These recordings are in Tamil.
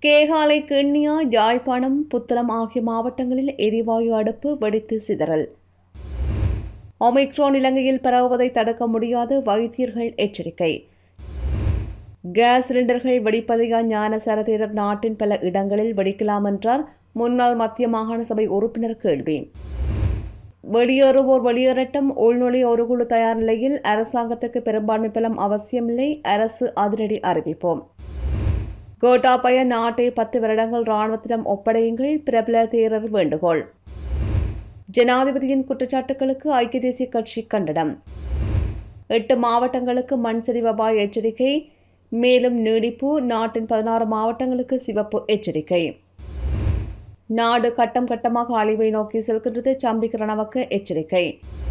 கேகாலை கிண்ணியா யாழ்ப்பாணம் புத்தளம் ஆகிய மாவட்டங்களில் எரிவாயு அடுப்பு வெடித்து சிதறல் ஒமிக்ரோன் இலங்கையில் பரவுவதை தடுக்க முடியாது வைத்தியர்கள் எச்சரிக்கை கேஸ் சிலிண்டர்கள் வெடிப்பதையா ஞானசார தேரர் நாட்டின் பல இடங்களில் வெடிக்கலாம் என்றார் முன்னாள் மத்திய மாகாண சபை உறுப்பினர் கேள்வி வெளியேறுவோர் வெளியேறட்டும் உள்நுழைய ஒரு குழு தயார் நிலையில் அரசாங்கத்துக்கு பெரும்பான்மை பலம் அவசியமில்லை அரசு அதிரடி அறிவிப்போம் கோட்டாபய நாட்டை பத்து வருடங்கள் ராணுவத்திடம் ஒப்படையுங்கள் பிரபல தேரர் வேண்டுகோள் ஜனாதிபதியின் குற்றச்சாட்டுகளுக்கு ஐக்கிய தேசிய கட்சி கண்டனம் எட்டு மாவட்டங்களுக்கு மண் சரிவு அபாய எச்சரிக்கை மேலும் நீடிப்பு நாட்டின் பதினாறு மாவட்டங்களுக்கு சிவப்பு எச்சரிக்கை நாடு கட்டம் கட்டமாக அழிவை நோக்கி செல்கின்றது சம்பிக் ரணவக்க எச்சரிக்கை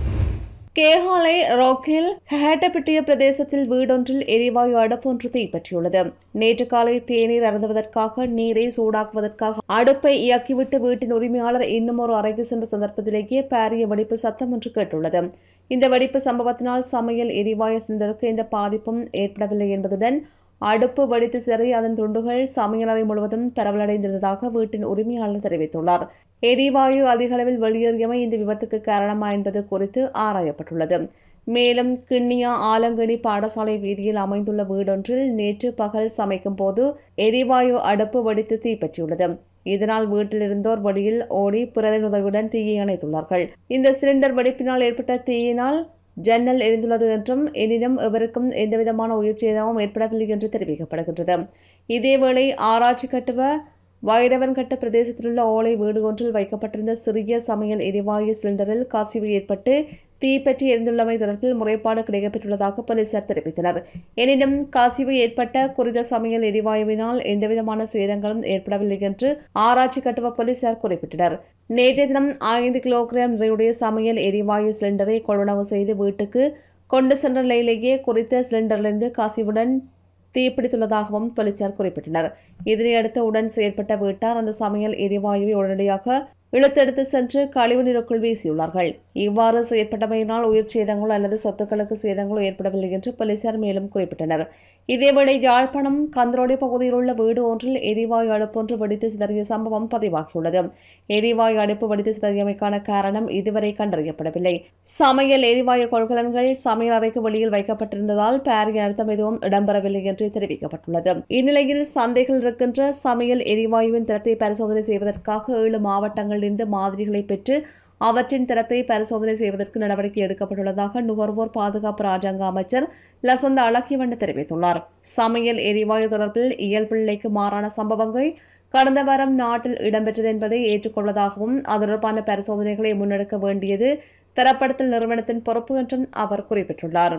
கேகாலை ராக்கில் ஹேட்டப்பிட்டிய பிரதேசத்தில் வீடொன்றில் எரிவாயு அடுப்பொன்று தீப்பற்றியுள்ளது நேற்று காலை தேநீர் அருந்துவதற்காக நீரை சூடாக்குவதற்காக அடுப்பை இயக்கிவிட்டு வீட்டின் உரிமையாளர் இன்னும் ஒரு அறைக்கு சென்ற சந்தர்ப்பத்திலேயே பாரிய வெடிப்பு சத்தம் ஒன்று கேட்டுள்ளது இந்த வெடிப்பு சம்பவத்தினால் சமையல் எரிவாயு சிலிண்டருக்கு எந்த பாதிப்பும் ஏற்படவில்லை என்பதுடன் அடுப்பு வெடித்து சிதறி அதன் துண்டுகள் சமையலறை முழுவதும் பரவலடைந்திருந்ததாக வீட்டின் உரிமையாளர் தெரிவித்துள்ளார் எரிவாயு அதிக அளவில் வெளியேறியமை இந்த விபத்துக்கு காரணமா என்பது குறித்து ஆராயப்பட்டுள்ளது மேலும் கிண்ணியா ஆலங்கடி பாடசாலை வீதியில் அமைந்துள்ள வீடொன்றில் நேற்று பகல் சமைக்கும் போது எரிவாயு அடுப்பு வெடித்து தீப்பற்றியுள்ளது இதனால் வீட்டில் இருந்தோர் வழியில் ஓடி பிறரின் உதவியுடன் தீயை அணைத்துள்ளார்கள் இந்த சிலிண்டர் வெடிப்பினால் ஏற்பட்ட தீயினால் ஜன்னல் எரிந்துள்ளது என்றும் எனினும் எவருக்கும் எந்தவிதமான உயிர் சேதமும் ஏற்படவில்லை என்று தெரிவிக்கப்படுகின்றது இதேவேளை ஆராய்ச்சி கட்டுவ வைரவன்கட்ட பிரதேசத்திலுள்ள ஓலை வீடு ஒன்றில் வைக்கப்பட்டிருந்த சிறிய சமையல் எரிவாயு சிலிண்டரில் கசிவு ஏற்பட்டு தீப்பற்றி எரிந்துள்ளமை தொடர்பில் முறைப்பாடு கிடைக்கப்பெற்றுள்ளதாக போலீசார் தெரிவித்தனர் எனினும் கசிவு ஏற்பட்ட குறித்த சமையல் எரிவாயுவினால் எந்தவிதமான சேதங்களும் ஏற்படவில்லை என்று ஆராய்ச்சி கட்டுவ போலீசார் குறிப்பிட்டனர் நேற்றைய தினம் ஐந்து கிலோகிராம் நிறையுடைய சமையல் எரிவாயு சிலிண்டரை கொள்வனவு செய்து வீட்டுக்கு கொண்டு சென்ற நிலையிலேயே குறித்த சிலிண்டரிலிருந்து கசிவுடன் தீப்பிடித்துள்ளதாகவும் போலீசார் குறிப்பிட்டனர் இதனையடுத்து உடன் செயற்பட்ட வீட்டார் அந்த சமையல் எரிவாயுவை உடனடியாக இழுத்தெடுத்து சென்று கழிவு நீருக்குள் வீசியுள்ளார்கள் இவ்வாறு செயற்பட்டமையினால் உயிர் சேதங்களோ அல்லது சொத்துக்களுக்கு சேதங்களோ ஏற்படவில்லை என்று போலீசார் மேலும் குறிப்பிட்டனர் இதேவேளை யாழ்ப்பாணம் கந்தரோடி பகுதியில் உள்ள வீடு ஒன்றில் எரிவாயு அடுப்பொன்று வெடித்து சிதறிய சம்பவம் பதிவாகியுள்ளது எரிவாயு அடுப்பு வெடித்து சிதறியமைக்கான காரணம் இதுவரை கண்டறியப்படவில்லை சமையல் எரிவாயு கொள்கலன்கள் சமையல் அறைக்கு வெளியில் வைக்கப்பட்டிருந்ததால் பாரிய அர்த்தம் எதுவும் இடம்பெறவில்லை என்று தெரிவிக்கப்பட்டுள்ளது இந்நிலையில் சந்தைகள் இருக்கின்ற சமையல் எரிவாயுவின் தரத்தை பரிசோதனை செய்வதற்காக ஏழு மாவட்டங்களிலிருந்து மாதிரிகளை பெற்று அவற்றின் தரத்தை பரிசோதனை செய்வதற்கு நடவடிக்கை எடுக்கப்பட்டுள்ளதாக நுகர்வோர் பாதுகாப்பு ராஜாங்க அமைச்சர் லசந்த அழகிவண்ண தெரிவித்துள்ளார் சமையல் எரிவாயு தொடர்பில் இயல்பிள்ளைக்கு மாறான சம்பவங்கள் கடந்த வாரம் நாட்டில் இடம்பெற்றது என்பதை ஏற்றுக்கொள்வதாகவும் அது தொடர்பான பரிசோதனைகளை முன்னெடுக்க வேண்டியது தரப்படுத்தல் நிறுவனத்தின் பொறுப்பு என்றும் அவர் குறிப்பிட்டுள்ளார்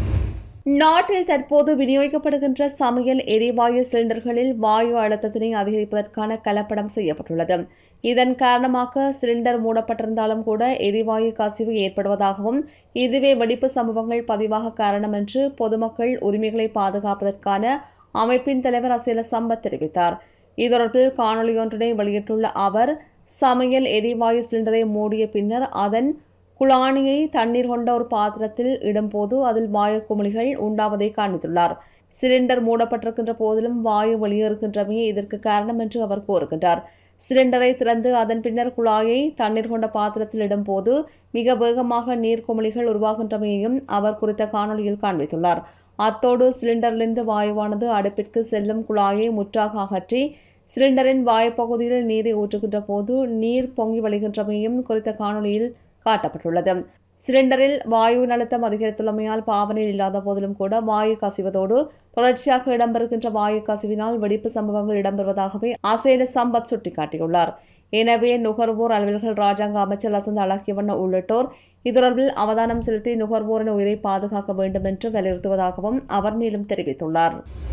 நாட்டில் தற்போது விநியோகிக்கப்படுகின்ற சமையல் எரிவாயு சிலிண்டர்களில் வாயு அழுத்தத்தினை அதிகரிப்பதற்கான கலப்படம் செய்யப்பட்டுள்ளது இதன் காரணமாக சிலிண்டர் மூடப்பட்டிருந்தாலும் கூட எரிவாயு கசிவு ஏற்படுவதாகவும் இதுவே வெடிப்பு சம்பவங்கள் பதிவாக காரணம் என்று பொதுமக்கள் உரிமைகளை பாதுகாப்பதற்கான அமைப்பின் தலைவர் அசேல சம்பத் தெரிவித்தார் இது தொடர்பில் காணொலியொன்றினை வெளியிட்டுள்ள அவர் சமையல் எரிவாயு சிலிண்டரை மூடிய பின்னர் அதன் குளானியை தண்ணீர் கொண்ட ஒரு பாத்திரத்தில் இடும்போது அதில் வாயு குமிழிகள் உண்டாவதை காண்பித்துள்ளார் சிலிண்டர் மூடப்பட்டிருக்கின்ற போதிலும் வாயு வெளியேறுகின்றமையே இதற்கு காரணம் என்று அவர் கூறுகின்றார் சிலிண்டரை திறந்து அதன் பின்னர் குழாயை தண்ணீர் கொண்ட பாத்திரத்தில் இடும்போது மிக வேகமாக நீர் குமிழிகள் உருவாகின்றமையையும் அவர் குறித்த காணொலியில் காண்பித்துள்ளார் அத்தோடு சிலிண்டரிலிருந்து வாயுவானது அடுப்பிற்கு செல்லும் குழாயை முற்றாக அகற்றி சிலிண்டரின் வாயுப்பகுதியில் நீரை ஊற்றுகின்ற போது நீர் பொங்கி வழிகின்றமையும் குறித்த காணொலியில் காட்டப்பட்டுள்ளது சிலிண்டரில் வாயுவின் அழுத்தம் அதிகரித்துள்ளமையால் பாவனையில் இல்லாத போதிலும் கூட வாயு கசிவதோடு தொடர்ச்சியாக இடம்பெறுகின்ற வாயு கசிவினால் வெடிப்பு சம்பவங்கள் இடம்பெறுவதாகவே அசேல சம்பத் சுட்டிக்காட்டியுள்ளார் எனவே நுகர்வோர் அலுவலர்கள் ராஜாங்க அமைச்சர் லசந்த அழகியவண்ண உள்ளிட்டோர் இதுதொடர்பில் அவதானம் செலுத்தி நுகர்வோரின் உயிரை பாதுகாக்க வேண்டும் என்று வலியுறுத்துவதாகவும் அவர் மேலும் தெரிவித்துள்ளார்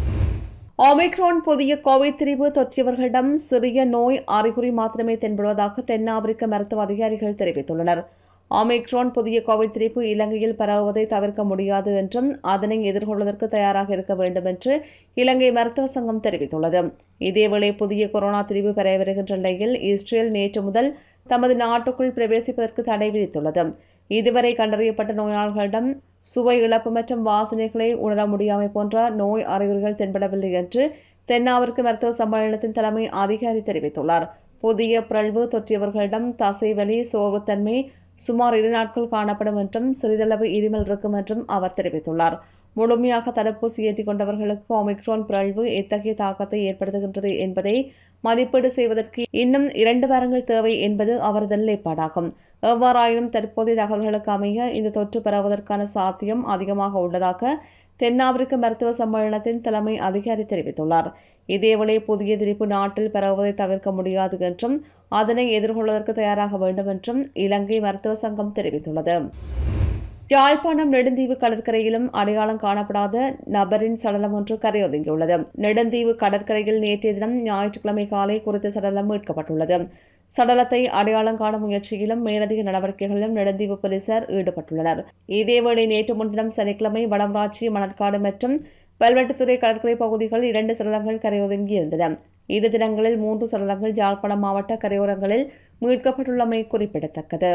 ஒமிக்ரான் புதிய கோவிட் திரிவு தொற்றியவர்களிடம் சிறிய நோய் அறிகுறி மாத்திரமே தென்படுவதாக தென்னாப்பிரிக்க மருத்துவ அதிகாரிகள் தெரிவித்துள்ளனர் ஒமிக்ரான் புதிய கோவிட் திரிப்பு இலங்கையில் பரவுவதை தவிர்க்க முடியாது என்றும் அதனை எதிர்கொள்வதற்கு தயாராக இருக்க வேண்டும் என்று இலங்கை மருத்துவ சங்கம் தெரிவித்துள்ளது இதேவேளை புதிய கொரோனா திரிவு பரவி வருகின்ற நிலையில் இஸ்ரேல் நேற்று முதல் தமது நாட்டுக்குள் பிரவேசிப்பதற்கு தடை விதித்துள்ளது இதுவரை கண்டறியப்பட்ட நோயாளர்களிடம் சுவை இழப்பு மற்றும் வாசனைகளை உணர முடியாமை போன்ற நோய் அறிகுறிகள் தென்படவில்லை என்று தென்னாவிற்கு மருத்துவ சம்மேளனத்தின் தலைமை அதிகாரி தெரிவித்துள்ளார் புதிய பிறழ்வு தொற்றியவர்களிடம் தசைவலி சோர்வுத்தன்மை சுமார் இரு நாட்கள் காணப்படும் என்றும் சிறிதளவு இருமல் இருக்கும் என்றும் அவர் தெரிவித்துள்ளார் முழுமையாக தடுப்பூசி ஏற்றிக் கொண்டவர்களுக்கு ஒமிக்ரான் பிறழ்வு எத்தகைய தாக்கத்தை ஏற்படுத்துகின்றது என்பதை மதிப்பீடு செய்வதற்கு இன்னும் இரண்டு வாரங்கள் தேவை என்பது அவரது நிலைப்பாடாகும் எவ்வாறாயினும் தற்போதைய தகவல்களுக்கு அமைய இந்த தொற்று பரவுவதற்கான சாத்தியம் அதிகமாக உள்ளதாக தென்னாப்பிரிக்க மருத்துவ சம்மேளனத்தின் தலைமை அதிகாரி தெரிவித்துள்ளார் இதேவேளை புதிய திரிப்பு நாட்டில் பரவுவதை தவிர்க்க முடியாது என்றும் அதனை எதிர்கொள்வதற்கு தயாராக வேண்டும் என்றும் இலங்கை மருத்துவ சங்கம் தெரிவித்துள்ளது யாழ்ப்பாணம் நெடுந்தீவு கடற்கரையிலும் அடையாளம் காணப்படாத நபரின் சடலம் ஒன்று கரையொதுங்கியுள்ளது நெடுந்தீவு கடற்கரையில் நேற்றைய தினம் ஞாயிற்றுக்கிழமை காலை குறித்த சடலம் மீட்கப்பட்டுள்ளது சடலத்தை அடையாளம் காணும் முயற்சியிலும் மேலதிக நடவடிக்கைகளிலும் நெடுந்தீவு போலீசார் ஈடுபட்டுள்ளனர் இதேவேளை நேற்று முன்தினம் சனிக்கிழமை வடமராட்சி மணற்காடு மற்றும் பல்வெட்டுத்துறை கடற்கரை பகுதிகளில் இரண்டு சடலங்கள் கரையொதுங்கியிருந்தன இரு தினங்களில் மூன்று சடலங்கள் யாழ்ப்பாணம் மாவட்ட கரையோரங்களில் மீட்கப்பட்டுள்ளமை குறிப்பிடத்தக்கது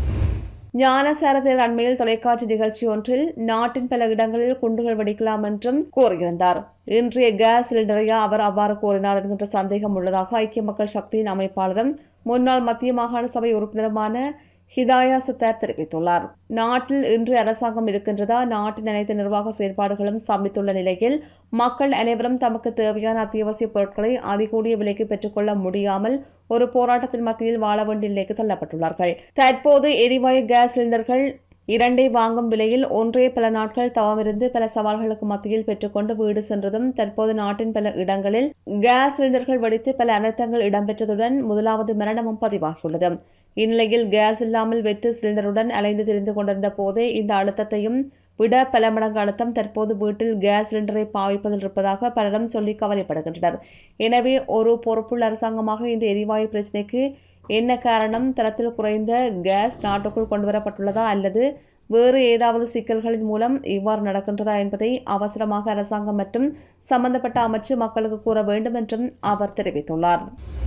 ஞானசாரதர் அண்மையில் தொலைக்காட்சி நிகழ்ச்சி ஒன்றில் நாட்டின் பல இடங்களில் குண்டுகள் வெடிக்கலாம் என்றும் கூறியிருந்தார் இன்றைய கேஸ் சிலிண்டரையா அவர் அவ்வாறு கூறினார் என்கின்ற சந்தேகம் உள்ளதாக ஐக்கிய மக்கள் சக்தியின் அமைப்பாளரும் முன்னாள் மத்திய மாகாண சபை உறுப்பினருமான ஹிதாயா சித்தார் தெரிவித்துள்ளார் நாட்டில் இன்று அரசாங்கம் இருக்கின்றதா நாட்டின் அனைத்து நிர்வாக செயற்பாடுகளும் சமைத்துள்ள நிலையில் மக்கள் அனைவரும் தமக்கு தேவையான அத்தியாவசிய பொருட்களை அதிகூடிய விலைக்கு பெற்றுக்கொள்ள முடியாமல் ஒரு போராட்டத்தின் மத்தியில் வாழ வேண்டிய நிலைக்கு தள்ளப்பட்டுள்ளார்கள் தற்போது எரிவாயு கேஸ் சிலிண்டர்கள் இரண்டை வாங்கும் விலையில் ஒன்றே பல நாட்கள் தவமிருந்து பல சவால்களுக்கு மத்தியில் பெற்றுக்கொண்டு வீடு சென்றதும் தற்போது நாட்டின் பல இடங்களில் கேஸ் சிலிண்டர்கள் வெடித்து பல அனர்த்தங்கள் இடம்பெற்றதுடன் முதலாவது மரணமும் பதிவாகியுள்ளது இந்நிலையில் கேஸ் இல்லாமல் வெற்று சிலிண்டருடன் அலைந்து திரிந்து கொண்டிருந்த போதே இந்த அழுத்தத்தையும் விட பல மடங்கு அழுத்தம் தற்போது வீட்டில் கேஸ் சிலிண்டரை பாவிப்பதில் இருப்பதாக பலரும் சொல்லி கவலைப்படுகின்றனர் எனவே ஒரு பொறுப்புள்ள அரசாங்கமாக இந்த எரிவாயு பிரச்சினைக்கு என்ன காரணம் தரத்தில் குறைந்த கேஸ் நாட்டுக்குள் கொண்டுவரப்பட்டுள்ளதா அல்லது வேறு ஏதாவது சிக்கல்களின் மூலம் இவ்வாறு நடக்கின்றதா என்பதை அவசரமாக அரசாங்கம் மற்றும் சம்பந்தப்பட்ட அமைச்சு மக்களுக்கு கூற வேண்டும் என்றும் அவர் தெரிவித்துள்ளார்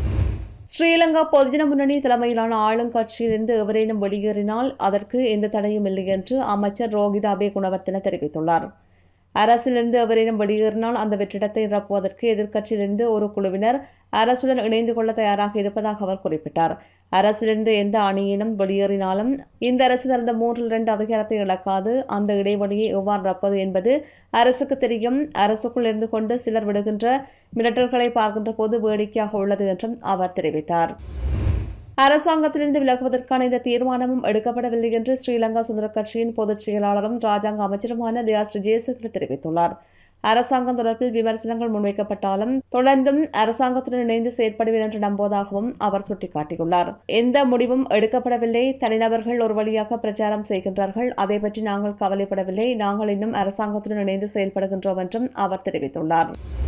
ஸ்ரீலங்கா பொதுஜன முன்னணி தலைமையிலான ஆளுங்கட்சியிலிருந்து எவரேனும் வெளியேறினால் அதற்கு எந்த தடையும் இல்லை என்று அமைச்சர் ரோகிதாபே குணவர்த்தன தெரிவித்துள்ளார் அரசிலிருந்து எவரேனும் வெளியேறினால் அந்த வெற்றிடத்தை நிரப்புவதற்கு எதிர்க்கட்சியிலிருந்து ஒரு குழுவினர் அரசுடன் இணைந்து கொள்ள தயாராக இருப்பதாக அவர் குறிப்பிட்டார் அரசிலிருந்து எந்த அணியினும் வெளியேறினாலும் இந்த அரசு தந்த மூன்றில் இரண்டு அதிகாரத்தை இழக்காது அந்த இடைவெளியை எவ்வாறு நிரப்பது என்பது அரசுக்கு தெரியும் அரசுக்குள் இருந்து கொண்டு சிலர் விடுகின்ற மிரட்டல்களை பார்க்கின்ற போது வேடிக்கையாக உள்ளது என்றும் அவர் தெரிவித்தார் அரசாங்கத்திலிருந்து விலகுவதற்கான இந்த தீர்மானமும் எடுக்கப்படவில்லை என்று ஸ்ரீலங்கா சுதந்திர கட்சியின் பொதுச் செயலாளரும் ராஜாங்க அமைச்சருமான தியாஸ்ரீ ஜெயசேகர் தெரிவித்துள்ளார் அரசாங்கம் தொடர்பில் விமர்சனங்கள் முன்வைக்கப்பட்டாலும் தொடர்ந்தும் அரசாங்கத்துடன் இணைந்து செயற்படுவேன் என்று நம்புவதாகவும் அவர் சுட்டிக்காட்டியுள்ளார் எந்த முடிவும் எடுக்கப்படவில்லை தனிநபர்கள் ஒரு வழியாக பிரச்சாரம் செய்கின்றார்கள் அதை பற்றி நாங்கள் கவலைப்படவில்லை நாங்கள் இன்னும் அரசாங்கத்துடன் இணைந்து செயல்படுகின்றோம் என்றும் அவர் தெரிவித்துள்ளார்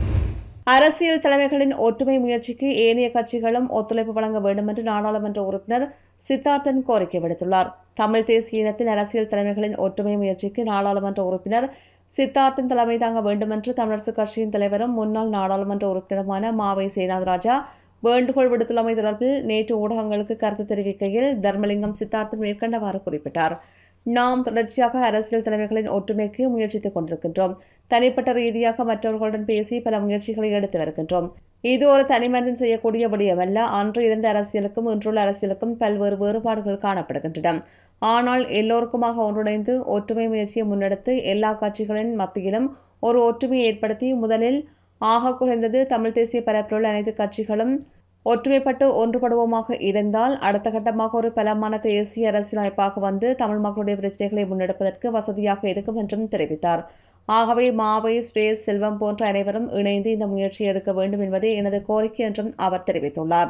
அரசியல் தலைமைகளின் ஒற்றுமை முயற்சிக்கு ஏனைய கட்சிகளும் ஒத்துழைப்பு வழங்க வேண்டும் என்று நாடாளுமன்ற உறுப்பினர் சித்தார்த்தன் கோரிக்கை விடுத்துள்ளார் தமிழ் தேசிய இனத்தின் அரசியல் தலைமைகளின் ஒற்றுமை முயற்சிக்கு நாடாளுமன்ற உறுப்பினர் சித்தார்த்தன் தலைமை தாங்க வேண்டும் என்று தமிழரசுக் கட்சியின் தலைவரும் முன்னாள் நாடாளுமன்ற உறுப்பினருமான மாவை சேனாதராஜா வேண்டுகோள் விடுத்துள்ளமை தொடர்பில் நேற்று ஊடகங்களுக்கு கருத்து தெரிவிக்கையில் தர்மலிங்கம் சித்தார்த்தன் மேற்கண்டவாறு குறிப்பிட்டார் நாம் தொடர்ச்சியாக அரசியல் தலைமைகளின் ஒற்றுமைக்கு முயற்சித்துக் கொண்டிருக்கின்றோம் தனிப்பட்ட ரீதியாக மற்றவர்களுடன் பேசி பல முயற்சிகளை எடுத்து வருகின்றோம் இது ஒரு தனிமனிதன் செய்யக்கூடிய விடயமல்ல அன்று இருந்த அரசியலுக்கும் இன்றுள்ள அரசியலுக்கும் பல்வேறு வேறுபாடுகள் காணப்படுகின்றன ஆனால் எல்லோருக்குமாக ஒன்றிணைந்து ஒற்றுமை முயற்சியை முன்னெடுத்து எல்லா கட்சிகளின் மத்தியிலும் ஒரு ஒற்றுமையை ஏற்படுத்தி முதலில் ஆக குறைந்தது தமிழ் தேசிய பரப்பிலுள்ள அனைத்து கட்சிகளும் ஒற்றுமைப்பட்டு ஒன்றுபடுவோமாக இருந்தால் அடுத்த கட்டமாக ஒரு பலமான தேசிய அரசியலமைப்பாக வந்து தமிழ் மக்களுடைய பிரச்சனைகளை முன்னெடுப்பதற்கு வசதியாக இருக்கும் என்றும் தெரிவித்தார் ஆகவே மாவை ஸ்ரேஸ் செல்வம் போன்ற அனைவரும் இணைந்து இந்த முயற்சியை எடுக்க வேண்டும் என்பதே எனது கோரிக்கை என்றும் அவர் தெரிவித்துள்ளார்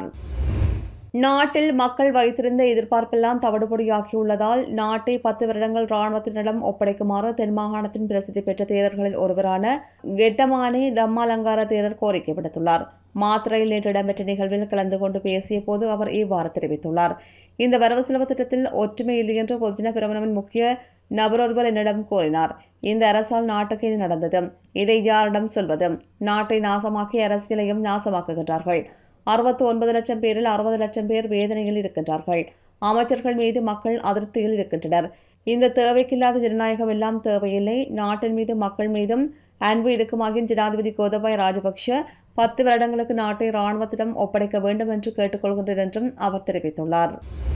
நாட்டில் மக்கள் வைத்திருந்த எதிர்பார்ப்பெல்லாம் தவிடுபொடியாகியுள்ளதால் நாட்டை பத்து வருடங்கள் இராணுவத்தினரிடம் ஒப்படைக்குமாறு தென் மாகாணத்தின் பிரசித்தி பெற்ற தேரர்களில் ஒருவரான கெட்டமானே தம்மாலங்கார தேரர் கோரிக்கை விடுத்துள்ளார் மாத்திரையில் நேற்று இடம்பெற்ற நிகழ்வில் கலந்து கொண்டு பேசிய போது அவர் இவ்வாறு தெரிவித்துள்ளார் இந்த வரவு செலவு திட்டத்தில் ஒற்றுமை இல்லை என்று பொதுஜன பிரமணவின் முக்கிய நபரொருவர் என்னிடம் கூறினார் இந்த அரசால் நாட்டுக்கு இது நடந்தது இதை யாரிடம் சொல்வது நாட்டை நாசமாக்கி அரசியலையும் நாசமாக்குகின்றார்கள் அறுபத்தி ஒன்பது லட்சம் பேரில் அறுபது லட்சம் பேர் வேதனையில் இருக்கின்றார்கள் அமைச்சர்கள் மீது மக்கள் அதிருப்தியில் இருக்கின்றனர் இந்த தேவைக்கில்லாத ஜனநாயகம் எல்லாம் தேவையில்லை நாட்டின் மீது மக்கள் மீதும் அன்பு இருக்குமாகின் ஜனாதிபதி கோதபாய ராஜபக்ஷ பத்து வருடங்களுக்கு நாட்டை ராணுவத்திடம் ஒப்படைக்க வேண்டும் என்று கேட்டுக்கொள்கின்றேன் என்றும் அவர் தெரிவித்துள்ளார்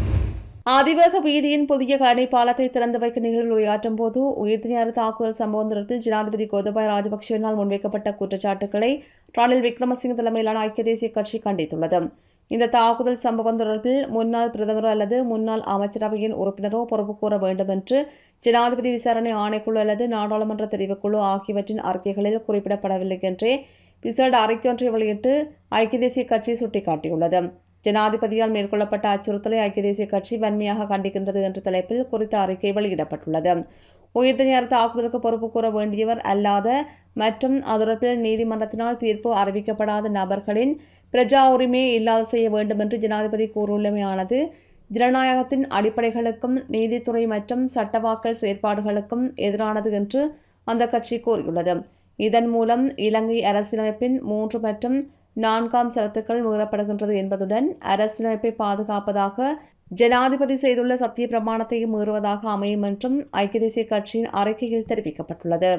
அதிவேக வீதியின் புதிய கழனி பாலத்தை திறந்து வைக்க நிகழ்வில் உரையாற்றும் போது உயிர்த்தியார் தாக்குதல் சம்பவம் தொடர்பில் ஜனாதிபதி கோதபாய ராஜபக்சேவினால் முன்வைக்கப்பட்ட குற்றச்சாட்டுகளை ரணில் விக்ரமசிங்க தலைமையிலான ஐக்கிய தேசிய கட்சி கண்டித்துள்ளது இந்த தாக்குதல் சம்பவம் தொடர்பில் முன்னாள் பிரதமர் அல்லது முன்னாள் அமைச்சரவையின் உறுப்பினரோ பொறுப்பு கூற வேண்டும் என்று ஜனாதிபதி விசாரணை ஆணைக்குழு அல்லது நாடாளுமன்ற தெரிவுக்குழு ஆகியவற்றின் அறிக்கைகளில் குறிப்பிடப்படவில்லை என்றே விசேட அறிக்கை ஒன்றை வெளியிட்டு ஐக்கிய தேசிய கட்சி சுட்டிக்காட்டியுள்ளது ஜனாதிபதியால் மேற்கொள்ளப்பட்ட அச்சுறுத்தலை ஐக்கிய தேசிய கட்சி வன்மையாக கண்டிக்கின்றது என்ற தலைப்பில் குறித்த அறிக்கை வெளியிடப்பட்டுள்ளது உயிர்த்த தாக்குதலுக்கு பொறுப்பு கூற வேண்டியவர் அல்லாத மற்றும் அதொடர்பில் நீதிமன்றத்தினால் தீர்ப்பு அறிவிக்கப்படாத நபர்களின் பிரஜா உரிமையை இல்லாது செய்ய வேண்டும் என்று ஜனாதிபதி கூறியுள்ளமையானது ஜனநாயகத்தின் அடிப்படைகளுக்கும் நீதித்துறை மற்றும் சட்டவாக்கல் செயற்பாடுகளுக்கும் எதிரானது என்று அந்த கட்சி கூறியுள்ளது இதன் மூலம் இலங்கை அரசியலமைப்பின் மூன்று மற்றும் நான்காம் சரத்துக்கள் மீறப்படுகின்றது என்பதுடன் அரசியலமைப்பை பாதுகாப்பதாக ஜனாதிபதி செய்துள்ள சத்திய பிரமாணத்தையும் மீறுவதாக அமையும் என்றும் ஐக்கிய தேசிய கட்சியின் அறிக்கையில் தெரிவிக்கப்பட்டுள்ளது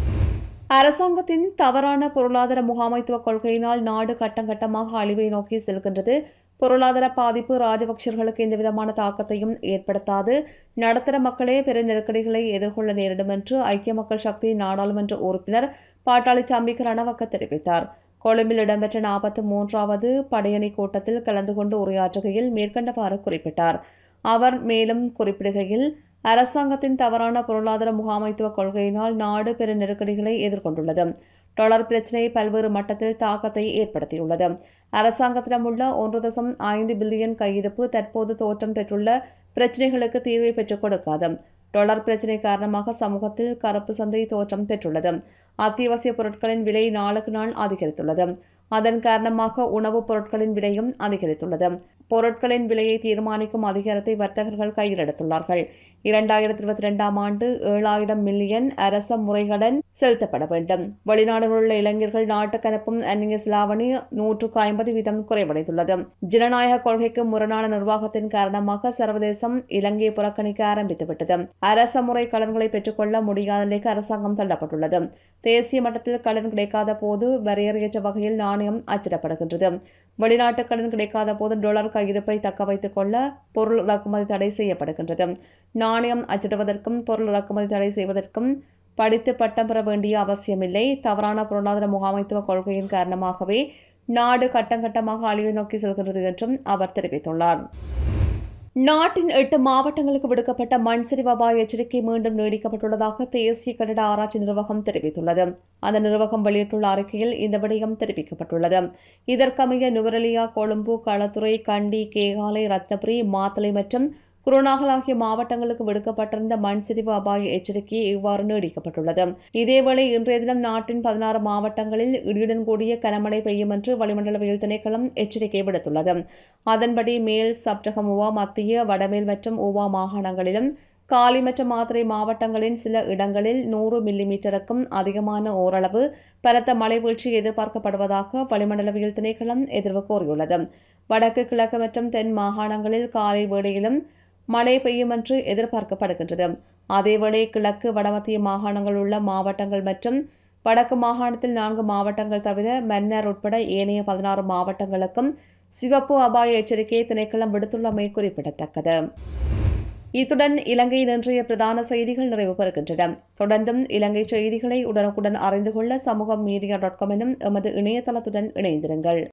அரசாங்கத்தின் தவறான பொருளாதார முகாமைத்துவ கொள்கையினால் நாடு கட்டம் கட்டமாக அழிவை நோக்கி செல்கின்றது பொருளாதார பாதிப்பு ராஜபக்சர்களுக்கு எந்தவிதமான தாக்கத்தையும் ஏற்படுத்தாது நடுத்தர மக்களே பெரு நெருக்கடிகளை எதிர்கொள்ள நேரிடும் என்று ஐக்கிய மக்கள் சக்தி நாடாளுமன்ற உறுப்பினர் பாட்டாளி சாம்பிக்க ரணவக்க தெரிவித்தார் கொழும்பில் இடம்பெற்ற நாற்பத்தி மூன்றாவது படையணி கூட்டத்தில் கலந்து கொண்டு உரையாற்றுகையில் மேற்கண்டவாறு குறிப்பிட்டார் அவர் மேலும் குறிப்பிடுகையில் அரசாங்கத்தின் தவறான பொருளாதார முகாமைத்துவ கொள்கையினால் நாடு பெரு நெருக்கடிகளை எதிர்கொண்டுள்ளது டொலர் பிரச்சினை பல்வேறு மட்டத்தில் தாக்கத்தை ஏற்படுத்தியுள்ளது அரசாங்கத்திடம் உள்ள ஒன்று தசம் ஐந்து பில்லியன் கையிருப்பு தற்போது தோற்றம் பெற்றுள்ள பிரச்சினைகளுக்கு தீர்வை பெற்றுக் கொடுக்காது டொலர் பிரச்சினை காரணமாக சமூகத்தில் கருப்பு சந்தை தோற்றம் பெற்றுள்ளது அத்தியாவசிய பொருட்களின் விலை நாளுக்கு நாள் அதிகரித்துள்ளது அதன் காரணமாக உணவுப் பொருட்களின் விலையும் அதிகரித்துள்ளது பொருட்களின் விலையை தீர்மானிக்கும் அதிகாரத்தை வர்த்தகர்கள் கையில் எடுத்துள்ளார்கள் இரண்டாயிரத்தி இருபத்தி ரெண்டாம் ஆண்டு ஏழாயிரம் மில்லியன் அரச முறைகடன் செலுத்தப்பட வேண்டும் வெளிநாடுகளில் உள்ள இளைஞர்கள் நாட்டுக்கு அனுப்பும் அந்நிய செலாவணி நூற்றுக்கு ஐம்பது வீதம் குறைவடைந்துள்ளது ஜனநாயக கொள்கைக்கு முரணான நிர்வாகத்தின் காரணமாக சர்வதேசம் இலங்கையை புறக்கணிக்க ஆரம்பித்துவிட்டது அரச முறை கடன்களை பெற்றுக்கொள்ள முடியாத நிலைக்கு அரசாங்கம் தள்ளப்பட்டுள்ளது தேசிய மட்டத்தில் கடன் கிடைக்காத போது வரையறையற்ற வகையில் நாணயம் அச்சிடப்படுகின்றது வெளிநாட்டு கடன் கிடைக்காத போது டாலர் கையிருப்பை தக்க வைத்துக் கொள்ள பொருள் இறக்குமதி தடை செய்யப்படுகின்றது நாணயம் அச்சிடுவதற்கும் பொருள் இறக்குமதி தடை செய்வதற்கும் படித்து பட்டம் பெற வேண்டிய அவசியமில்லை தவறான பொருளாதார முகாமைத்துவ கொள்கையின் காரணமாகவே நாடு கட்டங்கட்டமாக அழிவை நோக்கி செல்கிறது என்றும் அவர் தெரிவித்துள்ளார் நாட்டின் எட்டு மாவட்டங்களுக்கு விடுக்கப்பட்ட மண் சரிவு அபாய எச்சரிக்கை மீண்டும் நீடிக்கப்பட்டுள்ளதாக தேசிய கட்டிட ஆராய்ச்சி நிர்வாகம் தெரிவித்துள்ளது அந்த நிர்வாகம் வெளியிட்டுள்ள அறிக்கையில் இந்த விடயம் தெரிவிக்கப்பட்டுள்ளது இதற்கமைய நுவரெலியா கொழும்பு களத்துறை கண்டி கேகாலை ரத்னபுரி மாத்தலை மற்றும் குருநாகல் ஆகிய மாவட்டங்களுக்கு விடுக்கப்பட்டிருந்த மண் சரிவு அபாய எச்சரிக்கை இவ்வாறு நீடிக்கப்பட்டுள்ளது இதேவேளை இன்றைய தினம் நாட்டின் பதினாறு மாவட்டங்களில் இடியுடன் கூடிய கனமழை பெய்யும் என்று வளிமண்டலவியல் திணைக்களம் எச்சரிக்கை விடுத்துள்ளது அதன்படி மேல் சப்ரகம் ஊவா மத்திய வடமேல் மற்றும் ஊவா மாகாணங்களிலும் காலி மற்றும் மாத்திரை மாவட்டங்களின் சில இடங்களில் நூறு மில்லிமீட்டருக்கும் அதிகமான ஓரளவு பலத்த மழை வீழ்ச்சி எதிர்பார்க்கப்படுவதாக வளிமண்டலவியல் திணைக்களம் எதிர்வு கோரியுள்ளது வடக்கு கிழக்கு மற்றும் தென் மாகாணங்களில் காலை வேளையிலும் மழை பெய்யும் என்று எதிர்பார்க்கப்படுகின்றது அதேவேளை கிழக்கு வடமத்திய மாகாணங்கள் உள்ள மாவட்டங்கள் மற்றும் வடக்கு மாகாணத்தில் நான்கு மாவட்டங்கள் தவிர மன்னர் உட்பட ஏனைய பதினாறு மாவட்டங்களுக்கும் சிவப்பு அபாய எச்சரிக்கையை திணைக்களம் விடுத்துள்ளமை குறிப்பிடத்தக்கது இத்துடன் இலங்கையின் இன்றைய பிரதான செய்திகள் நிறைவு பெறுகின்றன தொடர்ந்தும் இலங்கை செய்திகளை உடனுக்குடன் அறிந்து கொள்ள சமூகம் மீடியா டாட் காம் எனும் எமது இணையதளத்துடன் இணைந்திருங்கள்